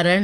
ಕಾರಣ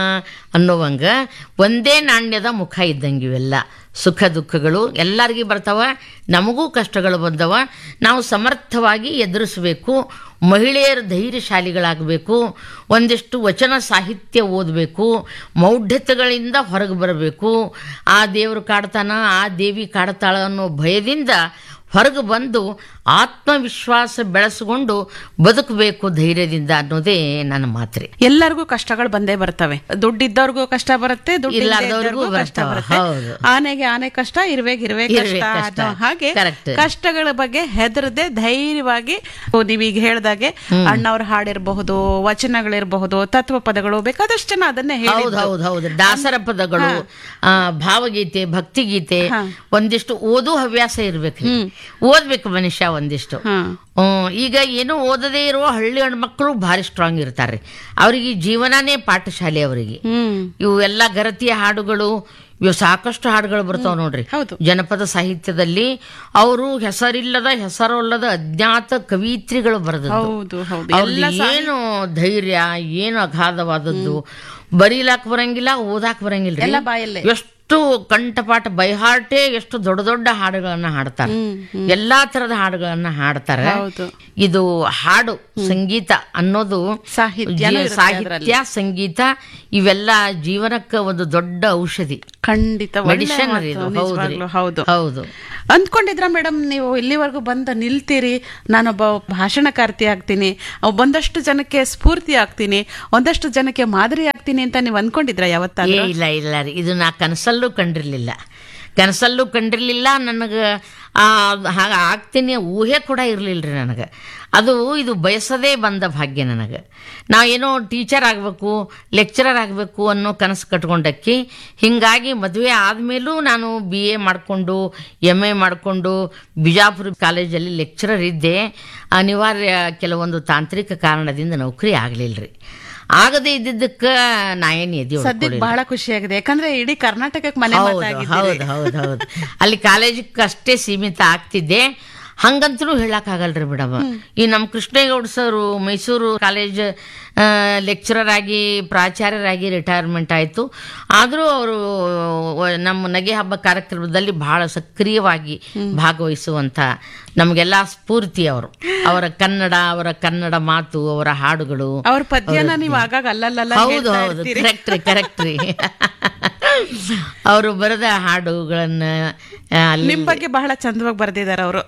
ಅನ್ನುವಂಗ ಒಂದೇ ನಾಣ್ಯದ ಮುಖ ಇದ್ದಂಗೆ ಇವೆಲ್ಲ ಸುಖ ದುಃಖಗಳು ಎಲ್ಲರಿಗೂ ಬರ್ತಾವ ನಮಗೂ ಕಷ್ಟಗಳು ಬಂದವ ನಾವು ಸಮರ್ಥವಾಗಿ ಎದುರಿಸಬೇಕು ಮಹಿಳೆಯರು ಧೈರ್ಯಶಾಲಿಗಳಾಗಬೇಕು ಒಂದಿಷ್ಟು ವಚನ ಸಾಹಿತ್ಯ ಓದಬೇಕು ಮೌಢ್ಯತೆಗಳಿಂದ ಹೊರಗೆ ಬರಬೇಕು ಆ ದೇವರು ಕಾಡ್ತಾನ ಆ ದೇವಿ ಕಾಡ್ತಾಳ ಅನ್ನೋ ಭಯದಿಂದ ಹೊರಗೆ ಬಂದು ಆತ್ಮವಿಶ್ವಾಸ ಬೆಳೆಸಿಕೊಂಡು ಬದುಕಬೇಕು ಧೈರ್ಯದಿಂದ ಅನ್ನೋದೇ ನನ್ನ ಮಾತ್ರೆ ಎಲ್ಲರಿಗೂ ಕಷ್ಟಗಳು ಬಂದೇ ಬರ್ತವೆ ದುಡ್ಡಿದ್ದವ್ರಿಗೂ ಕಷ್ಟ ಬರುತ್ತೆ ದುಡ್ಡು ಇಲ್ದೇ ಇಲ್ಲಾರ್ದವ್ರಿಗೂ ಇದ್ದವ್ರಿಗೂ ಕಷ್ಟ ಬರ್ತಾವ. ಬರುತ್ತೆ ಹೌದು. ಆನೆಗೆ ಆನೆ ಕಷ್ಟ ಇರುವೆಗೆ ಇರುವೆ ಇರುವೆ ಕಷ್ಟ ಕಷ್ಟ. ಅನ್ನೋ ಹಾಗೆ Correct. ಕಷ್ಟಗಳ ಬಗ್ಗೆ ಹೆದರದೆ ಧೈರ್ಯವಾಗಿ ಓ, ನೀವೀಗ ಹೇಳ್ದಾಗೆ ಅಣ್ಣವ್ರ ಹಾಡಿರಬಹುದು ವಚನಗಳಿರಬಹುದು ತತ್ವ ಪದಗಳು ಬೇಕಾದಷ್ಟು ಜನ ಅದನ್ನೇ ಹೌದು ಹೇಳಿದ್ರು ಹೌದು ಹೌದು ದಾಸರ ಪದಗಳು ಆ, ಭಾವಗೀತೆ ಭಕ್ತಿಗೀತೆ ಒಂದಿಷ್ಟು ಓದು ಹವ್ಯಾಸ ಇರ್ಬೇಕು ಓದ್ಬೇಕು ಮನುಷ್ಯ ಒಂದಿಷ್ಟು ಹಾ ಹ್ಮ್, ಈಗ ಏನೋ ಓದದೇ ಇರುವ ಹಳ್ಳಿ ಹೆಣ್ಮಕ್ಳು ಭಾರಿ ಸ್ಟ್ರಾಂಗ್ ಇರ್ತಾರೆ ಅವರಿಗೆ ಜೀವನನೇ ಪಾಠಶಾಲೆ ಅವರಿಗೆ ಹ್ಮ್ ಇವು ಎಲ್ಲ ಗರತಿಯ ಹಾಡುಗಳು ಇವು ಸಾಕಷ್ಟು ಹಾಡುಗಳು ಬರ್ತಾವ ನೋಡ್ರಿ ಹೌದು. ಜನಪದ ಸಾಹಿತ್ಯದಲ್ಲಿ ಅವರು ಹೆಸರಿಲ್ಲದ ಹೆಸರಲ್ಲದ ಅಜ್ಞಾತ ಕವಿತ್ರಿಗಳು ಬರೆದದ್ದು ಹೌದು ಹೌದು ಅವ್ರದ್ದು ಏನು ಧೈರ್ಯ ಏನು ಅಗಾಧವಾದದ್ದು ಬರೀಲಾಕ್ ಬರಂಗಿಲ್ಲ ಓದಾಕ್ ಬರಂಗಿಲ್ಲ ಎಲ್ಲ ಬಾಯಲ್ಲೇ. ಎಷ್ಟು ಕಂಠಪಾಠ ಬೈಹಾರ್ಟೆ ಎಷ್ಟು ದೊಡ್ಡ ದೊಡ್ಡ ಹಾಡುಗಳನ್ನ ಹಾಡ್ತಾರೆ ಎಲ್ಲಾ ತರದ ಹಾಡುಗಳನ್ನ ಹಾಡ್ತಾರೆ ಹೌದು. ಇದು ಹಾಡು ಸಂಗೀತ ಅನ್ನೋದು ಸಾಹಿತ್ಯನೂ ಜೀ- ಇರುತ್ತೆ ಸಾಹಿತ್ಯ ಸಂಗೀತ ಇವೆಲ್ಲ ಜೀವನಕ್ಕೆ ಒಂದು ದೊಡ್ಡ ಔಷಧಿ ಖಂಡಿತ ಒಳ್ಳೆ ಮೆಡಿಷನ್ ಮಾತು, ಇದು ನಿಜವಾಗ್ಲೂ ಹೌದು ಹೌದು ಅಂದ್ಕೊಂಡಿದ್ರ ಮೇಡಮ್ ನೀವು ಇಲ್ಲಿವರೆಗೂ ಬಂದ ನಿಲ್ತೀರಿ ನಾನೊಬ್ಬ ಭಾಷಣಕಾರ್ತಿ ಆಗ್ತೀನಿ ಅವ್ ಒಂದಷ್ಟು ಜನಕ್ಕೆ ಸ್ಫೂರ್ತಿ ಆಗ್ತೀನಿ ಒಂದಷ್ಟು ಜನಕ್ಕೆ ಮಾದರಿ ಆಗ್ತೀನಿ ಅಂತ ನೀವು ಅನ್ಕೊಂಡಿದ್ರ ಏ ಯಾವತ್ತಾದ್ರೂ ಇಲ್ಲ ಇಲ್ಲ ರೀ ಇದು ನಾ ಕನಸಲ್ಲೂ ಕಂಡಿರ್ಲಿಲ್ಲ ಕನಸಲ್ಲೂ ಕಂಡಿರ್ಲಿಲ್ಲ ನನಗೆ ಹಾಗೆ ಆಗ್ತೀನಿ ಊಹೆ ಕೂಡ ಇರಲಿಲ್ಲ ರೀ ನನಗೆ ಅದು ಇದು ಬಯಸದೇ ಬಂದ ಭಾಗ್ಯ ನನಗೆ ನಾವೇನೋ ಟೀಚರ್ ಆಗಬೇಕು ಲೆಕ್ಚರರ್ ಆಗಬೇಕು ಅನ್ನೋ ಕನಸು ಕಟ್ಕೊಂಡಕ್ಕಿ ಹೀಗಾಗಿ ಮದುವೆ ಆದಮೇಲೂ ನಾನು ಬಿ ಎ ಮಾಡಿಕೊಂಡು ಎಮ್ ಎ ಮಾಡಿಕೊಂಡು ಬಿಜಾಪುರ ಕಾಲೇಜಲ್ಲಿ ಲೆಕ್ಚರರ್ ಇದ್ದೆ ಅನಿವಾರ್ಯ ಕೆಲವೊಂದು ತಾಂತ್ರಿಕ ಕಾರಣದಿಂದ ನೌಕರಿ ಆಗಲಿಲ್ಲ ರೀ ಆಗದೇ ಇದ್ದಿದ್ದಕ್ಕೆ ನಾ ಏನು ಎದೆ ಸದ್ಯಕ್ಕೆ ಬಹಳ ಖುಷಿಯಾಗಿದೆ ಯಾಕಂದ್ರೆ ಇಡೀ ಕರ್ನಾಟಕಕ್ಕೆ ಮನೆ ಹೌದು ಮಾತಾಗಿದ್ದೀರಿ ಹೌದು ಹೌದು ಹೌದು ಅಲ್ಲಿ ಕಾಲೇಜಕ್ಕೆ ಅಷ್ಟೇ ಸೀಮಿತ ಆಗ್ತಿದ್ದೆ ಹಂಗಂತೂ ಹೇಳಕ್ಕಾಗಲ್ರಿ ಮೇಡಮ್ ಈ ನಮ್ಮ Krishnegowda sir Mysuru college lecturer ಆಗಿ ಪ್ರಾಚಾರ್ಯರಾಗಿ ರಿಟೈರ್ಮೆಂಟ್ ಆಯಿತು ಆದರೂ ಅವರು ನಮ್ಮ ನಗೆ ಹಬ್ಬ ಕಾರ್ಯಕ್ರಮದಲ್ಲಿ ಬಹಳ ಸಕ್ರಿಯವಾಗಿ ಭಾಗವಹಿಸುವಂಥ ನಮಗೆಲ್ಲ ಸ್ಫೂರ್ತಿ ಅವರು ಅವರ ಕನ್ನಡ ಅವರ ಕನ್ನಡ ಮಾತು ಅವರ ಹಾಡುಗಳು ಅವ್ರ ಪದ್ಯನ ನೀವು ಆಗಾಗ ಅಲ್ಲಲ್ಲ ಹೌದು ಹೌದು ಕರೆಕ್ಟ್ ರೀ ಕರೆಕ್ಟ್ ರೀ ಅವರು ಬರೆದ ಹಾಡುಗಳನ್ನ ಆ, ಅಲ್ಲಿ ನಿಮ್ ಬಗ್ಗೆ ಬಹಳ ಚಂದವಾಗಿ ಬರ್ದಿದ್ದಾರೆ ಅವರು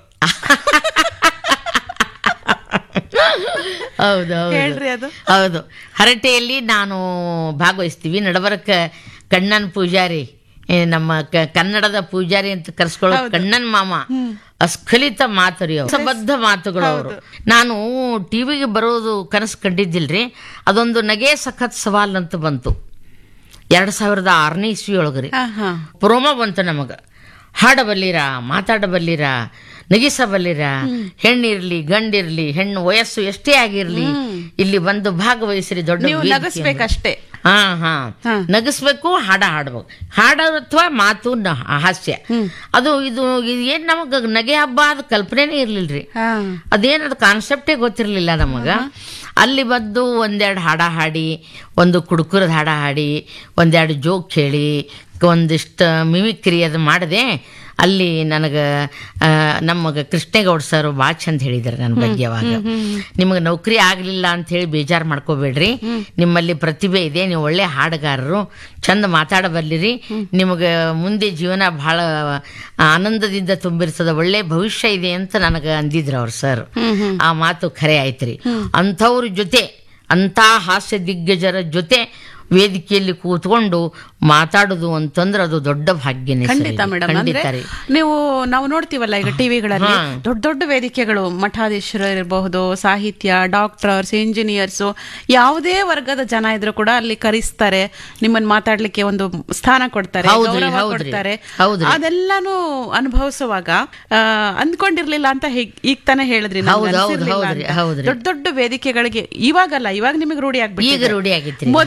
ಹೌದು ಹೌದು ಹೇಳ್ರಿ ಅದು ಹೌದು ಹರಟೆಯಲ್ಲಿ ನಾನು ಭಾಗವಹಿಸ್ತೀವಿ ನಡಬರಕ ಕಣ್ಣನ್ ಪೂಜಾರಿ ಏ, ನಮ್ಮ ಕ- ಕನ್ನಡದ ಪೂಜಾರಿ ಅಂತ ಕರ್ಸ್ಕೊಳ್ಳೋ ಕಣ್ಣನ್ ಮಾಮ ಅಸ್ಖಲಿತ ಮಾತರಿ ಅವರು ಬದ್ಧ ಮಾತುಗಳು ಅವರು ನಾನು ಟಿವಿಗೆ ಬರೋದು ಕನಸು ಕಂಡಿದ್ದಿಲ್ರಿ ಅದೊಂದು ನಗೆ ಸಖತ್ ಸವಾಲ್ ಅಂತ ಬಂತು ಎರಡ್ ಸಾವಿರದ ಆರನೇ ಇಸ್ವಿ ಒಳಗ್ರಿ ಹಾ ಹಾ ಪ್ರೋಮೋ ಬಂತು ನಮಗ ಹಾಡಬಲ್ಲಿರ ಮಾತಾಡಬಲ್ಲಿರ ನಗಿಸಬಲ್ಲಿರ ಹೆಣ್ಣಿರ್ಲಿ ಗಂಡಿರ್ಲಿ ಹೆಣ್ಣು ವಯಸ್ಸು ಎಷ್ಟೇ ಆಗಿರ್ಲಿ ಇಲ್ಲಿ ಬಂದು ಭಾಗವಹಿಸ್ರಿ ದೊಡ್ಡ ನೀವು ವೇದಿಕೆ ನಗಸ್ಬೇಕಷ್ಟೇ ಹಾ ಹಾ ಹಾ. ನಗಿಸ್ಬೇಕು ಹಾಡ ಹಾಡ್ಬೇಕು ಹಾಡ ಅಥವಾ ಮಾತು ನ- ಹಾಸ್ಯ ಅದು ಇದು ಇದು ಏನ್ ನಮಗ ನಗೆ ಹಬ್ಬ ಅದ ಕಲ್ಪನೆನೇ ಇರ್ಲಿಲ್ರಿ ಹಾ ಅದೇನದು ಕಾನ್ಸೆಪ್ಟೇ ಗೊತ್ತಿರಲಿಲ್ಲ ನಮಗ ಅಲ್ಲಿ ಬಂದು ಒಂದೆರಡು ಹಾಡ ಹಾಡಿ ಒಂದು ಕುಡುಕುರದ ಹಾಡ ಹಾಡಿ ಒಂದೆರಡು ಜೋಕ್ ಹೇಳಿ ಒಂದಿಷ್ಟು ಮಿಮಿಕ್ರಿ ಅದು ಮಾಡಿದೆ ಅಲ್ಲಿ ನನಗೆ ನಮಗೆ ಕೃಷ್ಣೇಗೌಡ ಸರ್ ಭಾಳ ಚಂದ ಹೇಳಿದ್ದಾರೆ ನನ್ನ ಬಗ್ಗೆ ಅವಾಗ ನಿಮಗೆ ನೌಕರಿ ಆಗಲಿಲ್ಲ ಅಂತ ಹೇಳಿ ಬೇಜಾರು ಮಾಡ್ಕೋಬೇಡ್ರಿ ನಿಮ್ಮಲ್ಲಿ ಪ್ರತಿಭೆ ಇದೆ ನೀವು ಒಳ್ಳೆ ಹಾಡುಗಾರರು ಚಂದ ಮಾತಾಡಬಲ್ಲಿರಿ ನಿಮಗೆ ಮುಂದೆ ಜೀವನ ಬಹಳ ಆನಂದದಿಂದ ತುಂಬಿರ್ತದ ಒಳ್ಳೆ ಭವಿಷ್ಯ ಇದೆ ಅಂತ ನನಗೆ ಅಂದಿದ್ರು ಅವ್ರು ಸರ್ ಆ ಮಾತು ಖರೆ ಆಯ್ತ್ರಿ ಅಂಥವ್ರ ಜೊತೆ ಅಂಥ ಹಾಸ್ಯ ದಿಗ್ಗಜರ ಜೊತೆ ವೇದಿಕೆಯಲ್ಲಿ ಕೂತ್ಕೊಂಡು ಮಾತಾಡುದು ಅಂತಂದ್ರೆ ಅದು ದೊಡ್ಡ ಭಾಗ್ಯನೇ ಸರ್ ಖಂಡಿತ ಇದು. ಮೇಡಮ್ ಅಂದ್ರೆ ಖಂಡಿತ ರೀ ನೀವು ನಾವು ನೋಡ್ತೀವಲ್ಲ ಈಗ ಟಿವಿಗಳಲ್ಲಿ ದೊಡ್ಡ ದೊಡ್ಡ ವೇದಿಕೆಗಳು ಮಠಾಧೀಶರು ಇರಬಹುದು ಸಾಹಿತ್ಯ ಡಾಕ್ಟರ್ಸ್ ಇಂಜಿನಿಯರ್ಸ್ ಯಾವುದೇ ವರ್ಗದ ಜನ ಇದ್ರು ಕೂಡ ಅಲ್ಲಿ ಕರೆಸ್ತಾರೆ ನಿಮ್ಮನ್ನ ಮಾತಾಡ್ಲಿಕ್ಕೆ ಒಂದು ಸ್ಥಾನ ಕೊಡ್ತಾರೆ ಹೌದ್ರಿ, ಗೌರವ ಹೌದ್ರಿ. ಕೊಡ್ತಾರೆ ಹೌದ್ರಿ. ಅದೆಲ್ಲಾನು ಅನುಭವಿಸುವಾಗ ಆ, ಅಂದ್ಕೊಂಡಿರ್ಲಿಲ್ಲ ಅಂತ ಹೀಗ್- ಈಗ ತಾನೇ ಹೇಳಿದ್ರಿ ನಮ್ಗೆ ಹೌದು, ಹೌದು, ಅನ್ಸಿರ್ಲಿಲ್ಲ ಹೌದ್ರಿ, ಅಂತ. ಹೌದ್ರಿ. ದೊಡ್ಡ ದೊಡ್ಡ ವೇದಿಕೆಗಳಿಗೆ ಇವಾಗಲ್ಲ ಇವಾಗ ನಿಮಗೆ ರೂಢಿ ಆಗ್ಬಿಟ್ಟಿದೆ ಈಗ ರೂಢಿ ಆಗೈತ್ರಿ ಮೊದ ಹೌದು. ಮೊದಲು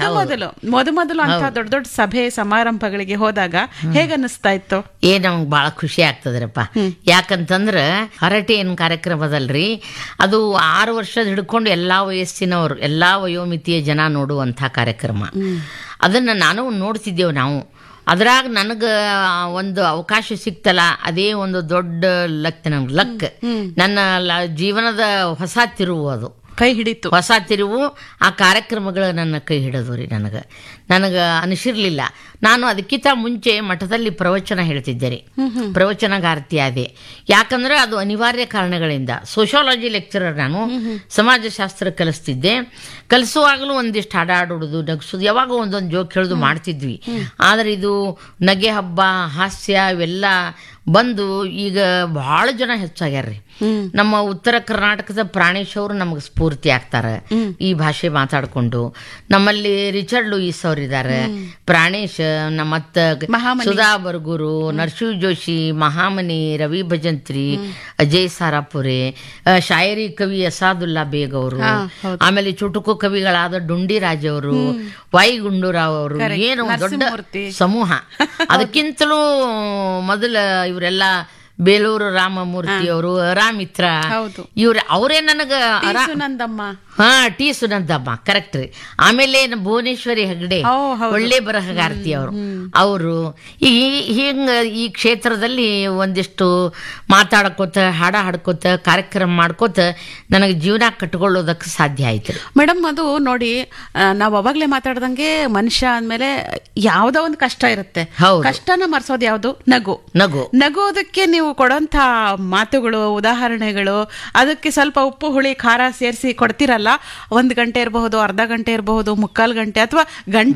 ಮೊದಲು ಮೊದ ಮೊದಲು ಅಂತ ದೊಡ್ಡ ದೊಡ್ಡ ಸಭೆ ಸಮಾರಂಭಗಳಿಗೆ ಹೋದಾಗ ಹೇಗ ಅನ್ನಿಸ್ತಾ ಇತ್ತು ಏ ನಮ್ಗೆ ಭಾಳ ಖುಷಿ ಆಗ್ತದ್ರಪ್ಪ ಯಾಕಂತಂದ್ರೆ ಹರಟೆ ಏನು ಕಾರ್ಯಕ್ರಮದಲ್ರಿ ಅದು ಆರು ವರ್ಷದ ಹಿಡ್ಕೊಂಡು ಎಲ್ಲಾ ವಯಸ್ಸಿನವರು ಎಲ್ಲಾ ವಯೋಮಿತಿಯ ಜನ ನೋಡುವಂಥ ಕಾರ್ಯಕ್ರಮ ಅದನ್ನ ನಾನು ನೋಡ್ತಿದ್ದೇವೆ ನಾವು ಅದ್ರಾಗ ನನಗೆ ಒಂದು ಅವಕಾಶ ಸಿಕ್ತಲ್ಲ ಅದೇ ಒಂದು ದೊಡ್ಡ ಲಕ್ ನಮ್ಗೆ ಲಕ್ ನನ್ನ ಲ- ಜೀವನದ ಹೊಸ ತಿರುವು ಅದು ಕೈ ಹಿಡಿತು ಹೊಸ ತಿರುವು ಆ ಕಾರ್ಯಕ್ರಮಗಳು ನನ್ನ ಕೈ ಹಿಡಿದು ರೀ ನನಗೆ ನನಗೆ ಅನಿಸಿರ್ಲಿಲ್ಲ ನಾನು ಅದಕ್ಕಿಂತ ಮುಂಚೆ ಮಠದಲ್ಲಿ ಪ್ರವಚನ ಹೇಳ್ತಿದ್ದೆ ರೀ ಪ್ರವಚನಗಾರ್ತಿ ಆದೆ ಯಾಕಂದ್ರೆ ಅದು ಅನಿವಾರ್ಯ ಕಾರಣಗಳಿಂದ ಸೋಶಿಯಾಲಜಿ ಲೆಕ್ಚರರ್ ನಾನು ಸಮಾಜಶಾಸ್ತ್ರ ಕಲಿಸ್ತಿದ್ದೆ ಕಲಿಸುವಾಗಲೂ ಒಂದಿಷ್ಟು ಹಾಡಾಡೋದು ನಗಿಸೋದು ಯಾವಾಗ ಒಂದೊಂದು ಜೋಕ್ ಹೇಳೋದು ಮಾಡ್ತಿದ್ವಿ ಆದರೆ ಇದು ನಗೆ ಹಬ್ಬ ಹಾಸ್ಯ ಇವೆಲ್ಲ ಬಂದು ಈಗ ಬಹಳ ಜನ ಹೆಚ್ಚಾಗ್ಯಾರ್ರಿ ನಮ್ಮ ಉತ್ತರ ಕರ್ನಾಟಕದ ಪ್ರಾಣೇಶ್ ಅವರು ನಮಗೆ ಸ್ಫೂರ್ತಿ ಆಗ್ತಾರೆ ಈ ಭಾಷೆ ಮಾತಾಡ್ಕೊಂಡು ನಮ್ಮಲ್ಲಿ ರಿಚರ್ಡ್ ಲೂಯಿಸ್ ಅವರಿದ್ದಾರೆ ಪ್ರಾಣೇಶ್ ನಮ್ಮ ಮತ್ತ ಸುಧಾ ಬರ್ಗೂರು ನರಸಿಂಹ ಜೋಶಿ ಮಹಾಮನಿ ರವಿ ಭಜಂತ್ರಿ ಅಜಯ್ ಸಾರಾಪುರೆ ಆ, ಶಾಯರಿ ಕವಿ ಅಸಾದುಲ್ಲಾ ಬೇಗ್ ಅವರು ಆಮೇಲೆ ಚುಟುಕು ಕವಿಗಳಾದ ಡುಂಡಿರಾಜ್ ಅವರು ವೈ ಗುಂಡೂರಾವ್ ಅವರು ಏನು ದೊಡ್ಡ ನರಸಿಂಹಮೂರ್ತಿ. ಸಮೂಹ ಅದಕ್ಕಿಂತಲೂ ಮೊದಲ ಇವರೆಲ್ಲ ಬೇಲೂರು ರಾಮಮೂರ್ತಿ ಅವರು ಅರಾಮಿತ್ರ ಹೌದು. ಇವ್ರ ಅವರೇ ನನಗ ಅರಾ ಸುನಂದಮ್ಮ ಹಾ ಟಿ ಸುನಂದಮ್ಮ ಕರೆಕ್ಟ್ ರೀ ಆಮೇಲೆ ನಮ್ಮ ಭುವನೇಶ್ವರಿ ಹೆಗ್ಡೆ ಓ, ಹೌದು. ಒಳ್ಳೆ ಬರಹಗಾರ್ತಿ ಅವರು ಅವರು ಈ ಹಿಂಗ ಈ ಕ್ಷೇತ್ರದಲ್ಲಿ ಒಂದಿಷ್ಟು ಮಾತಾಡ್ಕೋತ ಹಾಡ ಹಾಡ್ಕೋತ ಕಾರ್ಯಕ್ರಮ ಮಾಡ್ಕೋತ ನನಗೆ ಜೀವನ ಕಟ್ಕೊಳ್ಳೋದಕ್ಕೆ ಸಾಧ್ಯ ಆಯ್ತು ರೀ ಮೇಡಮ್ ಅದು ನೋಡಿ ಆ, ನಾವ್ ಅವಾಗ್ಲೇ ಮಾತಾಡ್ದಂಗೆ ಮನುಷ್ಯ ಅಂದ್ಮೇಲೆ ಯಾವ್ದೋ ಒಂದು ಕಷ್ಟ ಇರುತ್ತೆ ಹೌದು. ಕಷ್ಟನ ಮರ್ಸೋದು ಯಾವ್ದು ನಗು ನಗು ನಗೋದಕ್ಕೆ ನೀವು ಕೊಡೋಂಥ ಮಾತುಗಳು ಉದಾಹರಣೆಗಳು ಅದಕ್ಕೆ ಸ್ವಲ್ಪ ಉಪ್ಪು ಹುಳಿ ಖಾರ ಸೇರಿಸಿ ಕೊಡ್ತಿರಲ್ಲ ಒಂದ್ ಗಂಟೆ ಇರಬಹುದು ಅರ್ಧ ಗಂಟೆ ಇರಬಹುದು ಮುಕ್ಕಾಲು ಗಂಟೆ ಅಥವಾ ಗಂಟೆ